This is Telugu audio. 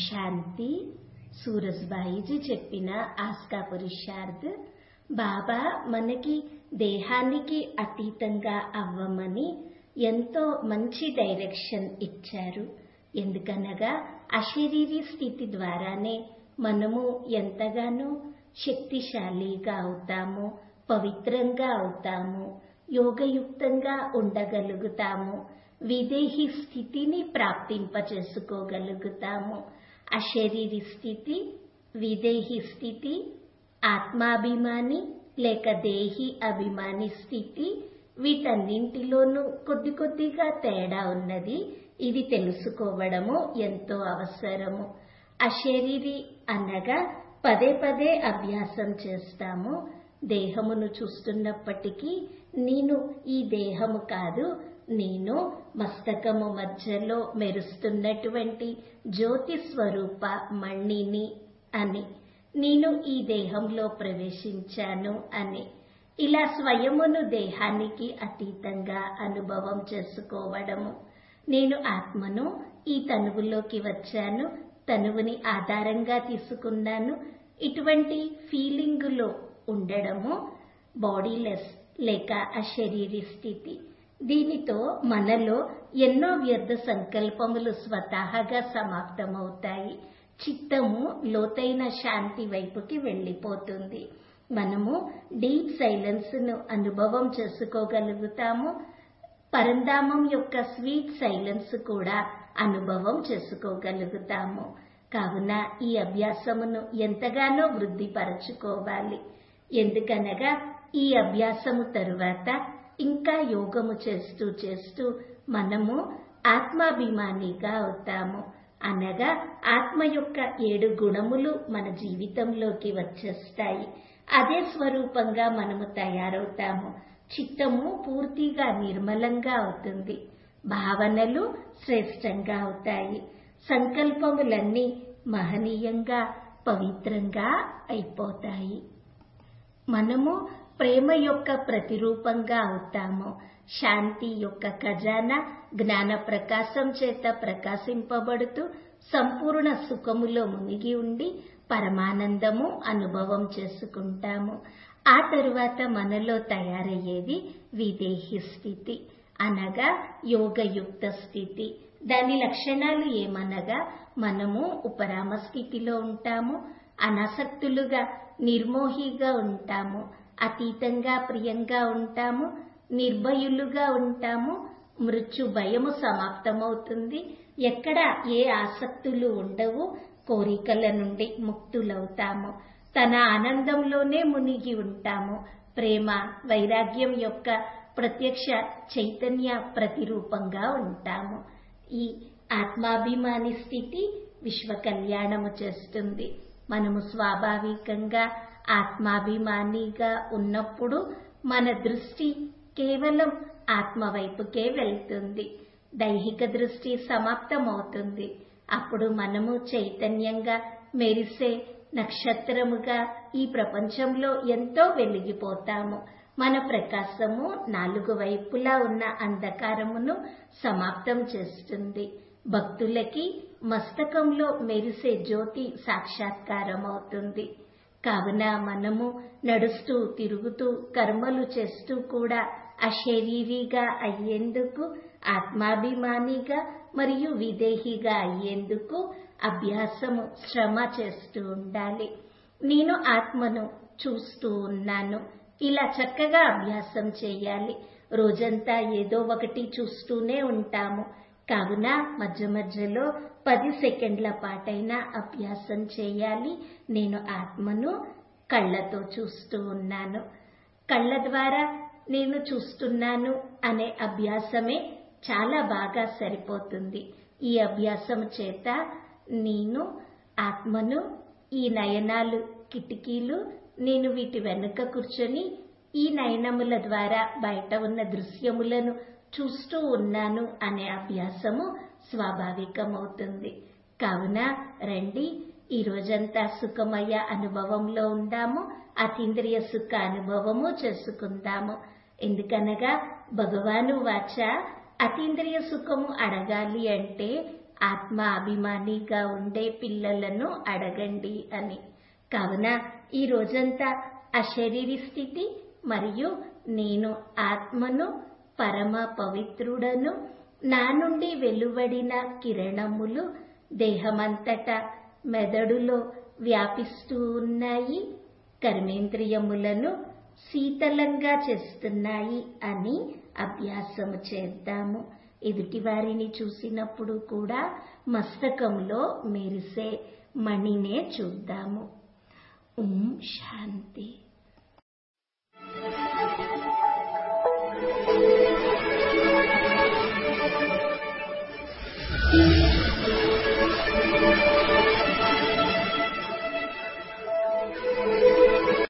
శాంతి సూరజ్బాయిజీ చెప్పిన ఆస్కా పురుషార్థ్ బాబా మనకి దేహానికి అతీతంగా అవ్వమని ఎంతో మంచి డైరెక్షన్ ఇచ్చారు ఎందుకనగా అశరీరీ స్థితి ద్వారానే మనము ఎంతగానో శక్తిశాలిగా అవుతాము పవిత్రంగా అవుతాము యోగయుక్తంగా ఉండగలుగుతాము విదేహి స్థితిని ప్రాప్తింపచేసుకోగలుగుతాము అశరీరి స్థితి విదేహి స్థితి ఆత్మాభిమాని లేక దేహి అభిమాని స్థితి వీటన్నింటిలోనూ కొద్ది కొద్దిగా తేడా ఉన్నది ఇది తెలుసుకోవడము ఎంతో అవసరము అశరీరి అనగా పదే పదే అభ్యాసం చేస్తాము దేహమును చూస్తున్నప్పటికీ నేను ఈ దేహము కాదు నేను మస్తకము మధ్యలో మెరుస్తున్నటువంటి జ్యోతి స్వరూప మణిని అని నేను ఈ దేహంలో ప్రవేశించాను అని ఇలా స్వయమును దేహానికి అతీతంగా అనుభవం చేసుకోవడము నేను ఆత్మను ఈ తనువులోకి వచ్చాను తనువుని ఆధారంగా తీసుకున్నాను ఇటువంటి ఫీలింగులో ఉండడము బాడీలెస్ లేక అశరీరి స్థితి దీనితో మనలో ఎన్నో వ్యర్థ సంకల్పములు స్వతహాగా సమాప్తమవుతాయి చిత్తము లోతైన శాంతి వైపుకి వెళ్ళిపోతుంది మనము డీప్ సైలెన్స్ ను అనుభవం చేసుకోగలుగుతాము పరంధామం యొక్క స్వీట్ సైలెన్స్ కూడా అనుభవం చేసుకోగలుగుతాము కావున ఈ అభ్యాసమును ఎంతగానో వృద్ధిపరచుకోవాలి ఎందుకనగా ఈ అభ్యాసము తరువాత ఇంకా యోగము చేస్తూ చేస్తూ మనము ఆత్మాభిమానిగా అవుతాము అనగా ఆత్మ యొక్క ఏడు గుణములు మన జీవితంలోకి వచ్చేస్తాయి అదే స్వరూపంగా మనము తయారవుతాము చిత్తము పూర్తిగా నిర్మలంగా అవుతుంది భావనలు శ్రేష్టంగా అవుతాయి సంకల్పములన్నీ మహనీయంగా పవిత్రంగా అయిపోతాయి మనము ప్రేమ యొక్క ప్రతిరూపంగా అవుతాము శాంతి యొక్క ఖజానా జ్ఞాన ప్రకాశం చేత ప్రకాశింపబడుతూ సంపూర్ణ సుఖములో మునిగి ఉండి పరమానందము అనుభవం చేసుకుంటాము ఆ తరువాత మనలో తయారయ్యేది విదేహి స్థితి అనగా యోగయుక్త స్థితి దాని లక్షణాలు ఏమనగా మనము ఉపరామ స్థితిలో ఉంటాము అనాసక్తులుగా నిర్మోహిగా ఉంటాము అతీతంగా ప్రియంగా ఉంటాము నిర్భయులుగా ఉంటాము మృత్యు భయము సమాప్తమవుతుంది ఎక్కడ ఏ ఆసక్తులు ఉండవు కోరికల నుండి ముక్తులవుతాము తన ఆనందంలోనే మునిగి ఉంటాము ప్రేమ వైరాగ్యం యొక్క ప్రత్యక్ష చైతన్య ప్రతిరూపంగా ఉంటాము ఈ ఆత్మాభిమాని స్థితి విశ్వ కళ్యాణము చేస్తుంది మనము స్వాభావికంగా ఆత్మాభిమానిగా ఉన్నప్పుడు మన దృష్టి కేవలం ఆత్మ వైపుకే వెళ్తుంది దైహిక దృష్టి సమాప్తమవుతుంది అప్పుడు మనము చైతన్యంగా మెరిసే నక్షత్రముగా ఈ ప్రపంచంలో ఎంతో వెలిగిపోతాము మన ప్రకాశము నాలుగు వైపులా ఉన్న అంధకారమును సమాప్తం చేస్తుంది భక్తులకి మస్తకంలో మెరిసే జ్యోతి సాక్షాత్కారం అవుతుంది కావున మనము నడుస్తూ తిరుగుతూ కర్మలు చేస్తూ కూడా అశరీరిగా అయ్యేందుకు ఆత్మాభిమానిగా మరియు విదేహిగా అయ్యేందుకు అభ్యాసము శ్రమ చేస్తూ ఉండాలి నేను ఆత్మను చూస్తూ ఉన్నాను ఇలా చక్కగా అభ్యాసం చేయాలి రోజంతా ఏదో ఒకటి చూస్తూనే ఉంటాము కావున మధ్య మధ్యలో పది సెకండ్ల పాటైనా అభ్యాసం చేయాలి నేను ఆత్మను కళ్ళతో చూస్తూ ఉన్నాను కళ్ళ ద్వారా నేను చూస్తున్నాను అనే అభ్యాసమే చాలా బాగా సరిపోతుంది ఈ అభ్యాసం చేత నేను ఆత్మను ఈ నయనాలు కిటికీలు నేను వీటి వెనుక కూర్చొని ఈ నయనముల ద్వారా బయట ఉన్న దృశ్యములను చూస్తూ ఉన్నాను అనే అభ్యాసము స్వాభావికమవుతుంది కావున రండి ఈ రోజంతా సుఖమయ అనుభవంలో ఉందాము అతీంద్రియ సుఖ అనుభవము చేసుకుందాము ఎందుకనగా భగవాను వాచ అతీంద్రియ సుఖము అడగాలి అంటే ఆత్మ అభిమానిగా ఉండే పిల్లలను అడగండి అని కావున ఈ రోజంతా అశరీరి స్థితి మరియు నేను ఆత్మను పరమ పవిత్రుడను నా నుండి వెలువడిన కిరణములు దేహమంతటా మెదడులో వ్యాపిస్తూ ఉన్నాయి కర్మేంద్రియములను శీతలంగా చేస్తున్నాయి అని అభ్యాసము చేద్దాము ఎదుటి వారిని చూసినప్పుడు కూడా మస్తకంలో మెరిసే మణినే చూద్దాము ఓం శాంతి